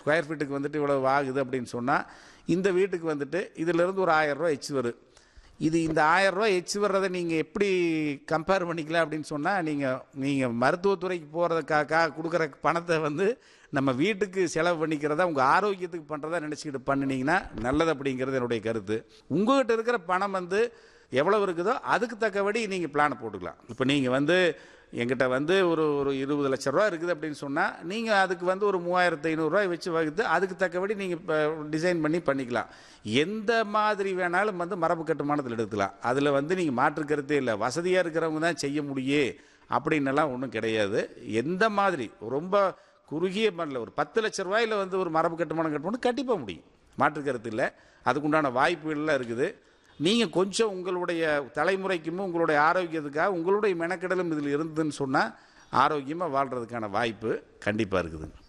square ஃபீட்டுக்கு வந்துட்டு இவ்வளவு ஆகுது அப்படின்னு சொன்னால் இந்த வீட்டுக்கு வந்துட்டு இதிலிருந்து ஒரு ஆயிரம் ரூபாய் எச்சு வரும் இது இந்த ஆயிரம் ரூபாய் எச்சு வர்றதை நீங்கள் எப்படி கம்பேர் பண்ணிக்கலாம் அப்படின்னு சொன்னால் நீங்கள் நீங்கள் மருத்துவத்துறைக்கு போகிறதுக்காக கொடுக்குற பணத்தை வந்து நம்ம வீட்டுக்கு செலவு பண்ணிக்கிறதா உங்கள் ஆரோக்கியத்துக்கு பண்ணுறதா நினச்சிக்கிட்டு பண்ணினீங்கன்னா நல்லது அப்படிங்கிறது என்னுடைய கருத்து உங்கள்கிட்ட இருக்கிற பணம் வந்து எவ்வளவு இருக்குதோ அதுக்கு தக்கபடி நீங்கள் பிளானை போட்டுக்கலாம் இப்போ நீங்கள் வந்து எங்கிட்ட வந்து ஒரு ஒரு இருபது லட்ச ரூபா இருக்குது அப்படின்னு சொன்னால் நீங்கள் அதுக்கு வந்து ஒரு மூவாயிரத்து ஐநூறுரூவா வச்சு வகுத்து அதுக்கு தக்கபடி நீங்கள் இப்போ டிசைன் பண்ணி பண்ணிக்கலாம் எந்த மாதிரி வேணாலும் வந்து மரபு கட்டுமானத்தில் எடுக்கலாம் அதில் வந்து நீங்கள் மாற்று கருத்தே இல்லை வசதியாக இருக்கிறவங்க தான் செய்ய முடியே அப்படின்னெல்லாம் ஒன்றும் கிடையாது எந்த மாதிரி ரொம்ப குறுகிய மண்ணில் ஒரு பத்து லட்ச ரூபாயில் வந்து ஒரு மரபு கட்டுமானம் கட்டணும் கண்டிப்பாக முடியும் மாற்று கருத்து இல்லை அதுக்குண்டான வாய்ப்புகள்லாம் இருக்குது நீங்கள் கொஞ்சம் உங்களுடைய தலைமுறைக்கும் உங்களுடைய ஆரோக்கியத்துக்காக உங்களுடைய மெனக்கெடலும் இதில் இருந்ததுன்னு சொன்னால் ஆரோக்கியமாக வாழ்கிறதுக்கான வாய்ப்பு கண்டிப்பாக இருக்குது